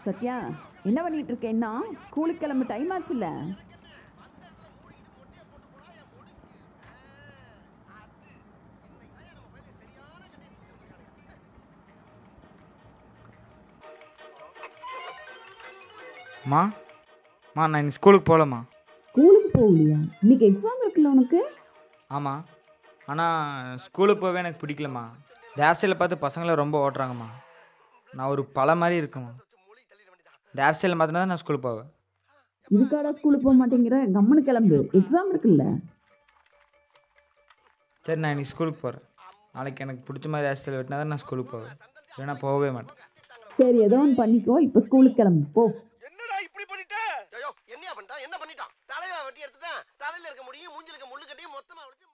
சத்யா என்ன பண்ணிட்டு இருக்கேன்னா ஸ்கூலுக்கு கிளம்ப டைம் ஆச்சுல்ல மா மா நான் இன்னைக்கு ஸ்கூலுக்கு போகலம்மா ஸ்கூலுக்கு போகலையா இன்னைக்கு எக்ஸாம் இருக்குல்ல உனக்கு ஆமாம் ஆனால் ஸ்கூலுக்கு போகவே எனக்கு பிடிக்கலம்மா தேர்சையில் பார்த்து பசங்களை ரொம்ப ஓட்டுறாங்கம்மா நான் ஒரு பல மாதிரி இருக்குமா தேர்சையில் மாற்றினா தான் நான் ஸ்கூலுக்கு போவேன் இதுக்காடா ஸ்கூலுக்கு போக மாட்டேங்கிற கம்மனு கிளம்பு எக்ஸாம் இருக்குல்ல சரி நான் இன்னைக்கு ஸ்கூலுக்கு போகிறேன் நாளைக்கு எனக்கு பிடிச்ச மாதிரி ஹேர் ஸ்டைல் வெட்டினா தான் நான் ஸ்கூலுக்கு போவேன் இல்லைன்னா போகவே மாட்டேன் சரி ஏதோ ஒன்று பண்ணிக்கோ இப்போ ஸ்கூலுக்கு கிளம்பு போ என்னடா இப்படி பண்ணிட்ட ஐயோ என்னையா பண்ணிட்டான் என்ன பண்ணிட்டான் தலையில வெட்டி எடுத்துட்டான் தலையில இருக்க முடியும் மூஞ்சில இருக்க முள்ளு கட்டியும் மொத்தமா வச்சு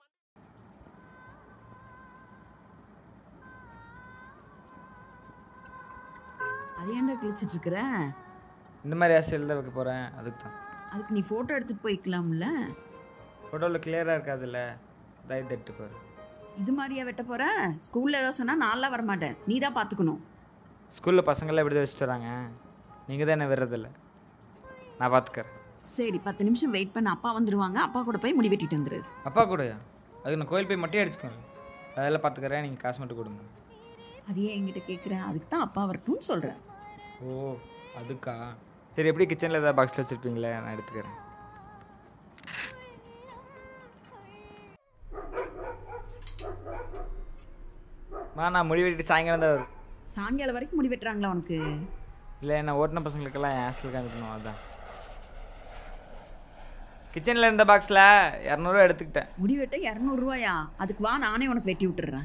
அது ஏன்டா கிழிச்சிட்டு இருக்கிற இந்த மாதிரி ஹேர் ஸ்டைல் தான் வைக்க போகிறேன் அதுக்கு தான் அதுக்கு நீ ஃபோட்டோ எடுத்துட்டு போய்க்கலாம்ல ஃபோட்டோவில் கிளியராக இருக்காதுல்ல தய தட்டு பாரு இது மாதிரியா வெட்ட போற ஸ்கூல்ல ஏதோ சொன்னா நான்லாம் வரமாட்டேன் நீ தான் பார்த்துக்கணும் ஸ்கூலில் பசங்களாம் எப்படி தான் வச்சுட்டு வராங்க நீங்கள் தான் என்ன விடுறதில்ல நான் பார்த்துக்கறேன் சரி பத்து நிமிஷம் வெயிட் பண்ண அப்பா வந்துருவாங்க அப்பா கூட போய் முடி வெட்டிட்டு வந்துரு அப்பா கூடயா அதுக்கு நான் கோயில் போய் மட்டும் அடிச்சுக்கோங்க அதெல்லாம் பார்த்துக்கறேன் நீங்கள் காசு மட்டும் கொடுங்க அது ஏன் என்கிட்ட கேட்குறேன் அதுக்கு தான் அப்பா வரட்டும்னு சொல்கிறேன் ஓ அதுக்கா சரி எப்படி கிச்சனில் ஏதாவது பாக்ஸில் வச்சுருப்பீங்களே நான் எடுத்துக்கிறேன் மா நான் முடி வெட்டிட்டு சாயங்காலம் தான் வரும் சாயங்காலம் வரைக்கும் முடி வெட்டுறாங்களா உனக்கு இல்லை நான் ஓட்டின பசங்களுக்கெல்லாம் என் ஹாஸ்டலுக்கு அனுப்பணும் அதான் கிச்சனில் இருந்த பாக்ஸில் இரநூறுவா எடுத்துக்கிட்டேன் முடி வெட்ட இரநூறுவாயா அதுக்கு வா நானே உனக்கு வெட்டி விட்டுறேன்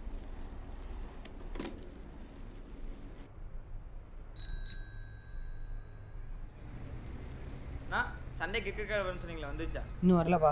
நான் சண்டே கிரிக்கெட் விளையாடுறேன்னு சொன்னீங்களா வந்துச்சா இன்னும் வரலப்பா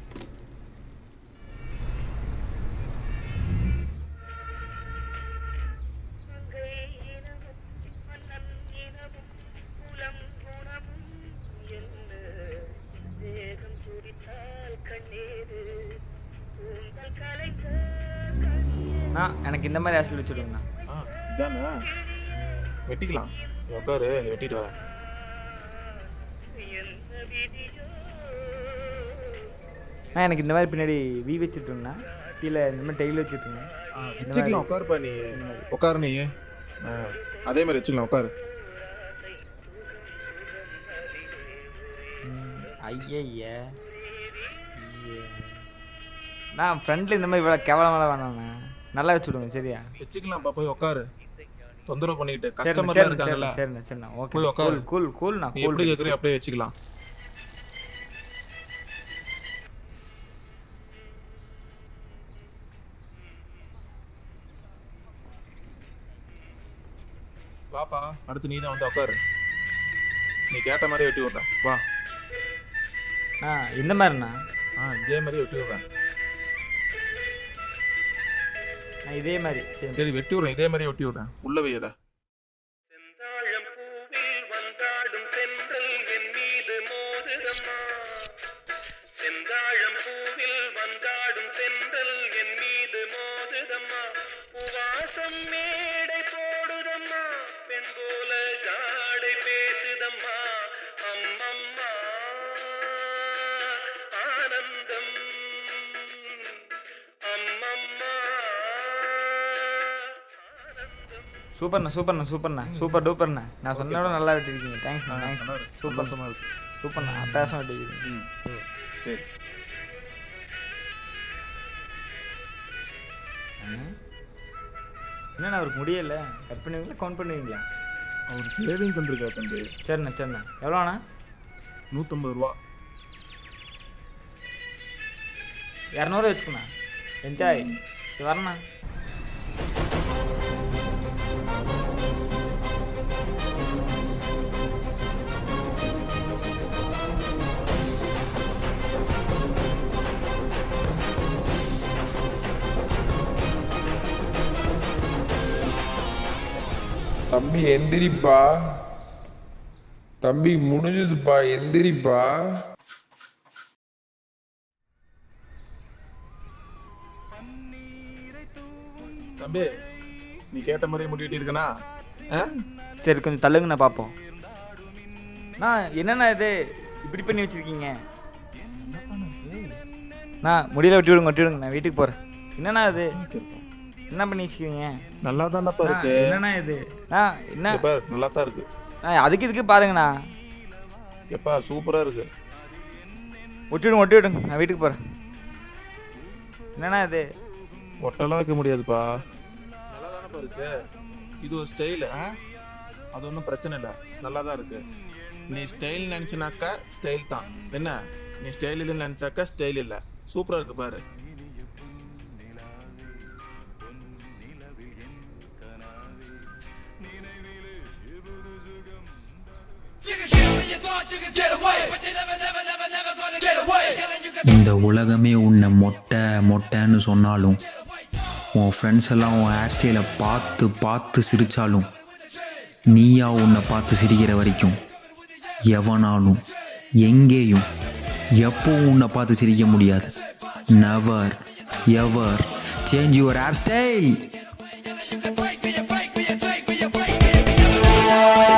நான் எனக்கு இந்த மாதிரி ஹாஸ்டல் வச்சுடுங்கண்ணா ஆ இதானே வெட்டிக்கலாம் நீ உட்காரு வெட்டிட்டு வரேன் நான் எனக்கு இந்த மாதிரி பின்னாடி வி வச்சுட்டுங்கண்ணா கீழே இந்த மாதிரி டெய்லி வச்சுட்டுங்க ஆ வச்சுக்கலாம் உட்காருப்பா நீ உட்காரு நீ ஆ அதே மாதிரி வச்சுக்கலாம் உட்காரு ஐயய்ய ஐயே. நான் ஃப்ரெண்டில் இந்த மாதிரி இவ்வளோ கேவலமெல்லாம் வேணாண்ணா நல்லா வச்சு விடுங்க சரியா வச்சுக்கலாம்ப்பா போய் உட்காரு தொந்தரவு பண்ணிக்கிட்டு சரிண்ணா, கஸ்டமர்லாம் சரிண்ணா, இருக்காங்கல்ல சரிண்ணா சரிண்ணா ஓகே போய் உட்காரு. கூல் கூல் கூல்ண்ணா நீ கூல் எப்படி கேட்குறியோ அப்படியே வச்சுக்கலாம் வாப்பா அடுத்து நீ தான் வந்து உட்காரு நீ கேட்ட மாதிரி வெட்டி விட்றேன் வா ஆ இந்த மாதிரிண்ணா ஆ இதே மாதிரி வெட்டி விட்றேன் நான் இதே மாதிரி சரி சரி வெட்டி விட்றேன் இதே மாதிரி வெட்டி விட்றேன் உள்ள வையத செந்தாழம் பூவில் வந்தாடும் தென்றல் என் மீது மோதுதம்மா செந்தாழம் பூவில் வந்தாடும் தென்றல் என் மீது மோதுதம்மா உவாசம் மேடை போடுதம்மா பெண் போல ஜாடை பேசுதம்மா அம்மம்மா ஆனந்தம் அம்மம்மா ஆனந்தம் சூப்பர்ண்ணா சூப்பர்ண்ணா சூப்பர்ண்ணா சூப்பர் டூப்பர்ண்ணா நான் சொன்ன விட நல்லா வெட்டிருக்கீங்க தேங்க்ஸ்ண்ணா நல்லா தேங்க்ஸ் இருக்கு. சூப்பர் சந்தோஷமா இருக்கு சூப்பர்ண்ணா அட்டகாசம் வெட்டிருக்கீங்க ம் ம் சரி என்னண்ணா அவருக்கு முடியல கட் பண்ணுவீங்களா கவுண்ட் பண்ணுவீங்களா அவர் சேவிங் பண்ணிருக்கா தம்பி சரிண்ணா சரிண்ணா எவ்வளோண்ணா நூற்றம்பது ரூபா இரநூறு வச்சுக்கண்ணா என்ஜாய் சரி வரண்ணா தம்பி எந்திரிப்பா தம்பி முடிஞ்சதுப்பா எந்திரிப்பா தம்பி நீ கேட்ட மாதிரி முடி வெட்டி இருக்கனா சரி கொஞ்சம் தள்ளுங்கண்ணா பார்ப்போம் அண்ணா என்னண்ணா இது இப்படி பண்ணி வச்சுருக்கீங்க அண்ணா முடியல வெட்டி விடுங்க வெட்டி விடுங்க நான் வீட்டுக்கு போகிறேன் என்னண்ணா இது என்ன பண்ணி வச்சுக்கிறீங்க நல்லா தானப்பா அண்ணா, இருக்கு என்னண்ணா இது அண்ணா என்ன எப்பா நல்லா தான் இருக்கு அண்ணா, அதுக்கு இதுக்கு பாருங்கண்ணா எப்பா சூப்பரா இருக்கு ஒட்டி விடுங்க ஒட்டி விடுங்க நான் வீட்டுக்கு போகிறேன் என்னண்ணா இது ஒட்டெல்லாம் வைக்க முடியாதுப்பா நல்லா தானப்பா இருக்கு இது ஒரு ஸ்டைலு ஆ அது ஒன்றும் பிரச்சனை இல்லை நல்லா தான் இருக்கு நீ ஸ்டைல் நினச்சினாக்கா ஸ்டைல் தான் என்ன நீ ஸ்டைல் இல்லைன்னு நினச்சாக்கா ஸ்டைல் இல்லை சூப்பராக இருக்கு பாரு இந்த உலகமே உன்னை மொட்டை மொட்டைன்னு சொன்னாலும் உன் ஃப்ரெண்ட்ஸ் எல்லாம் உன் ஹேர் ஸ்டைலை பார்த்து பார்த்து சிரித்தாலும் நீயா உன்னை பார்த்து சிரிக்கிற வரைக்கும் எவனாலும் எங்கேயும் எப்பவும் உன்னை பார்த்து சிரிக்க முடியாது never ever change your hair style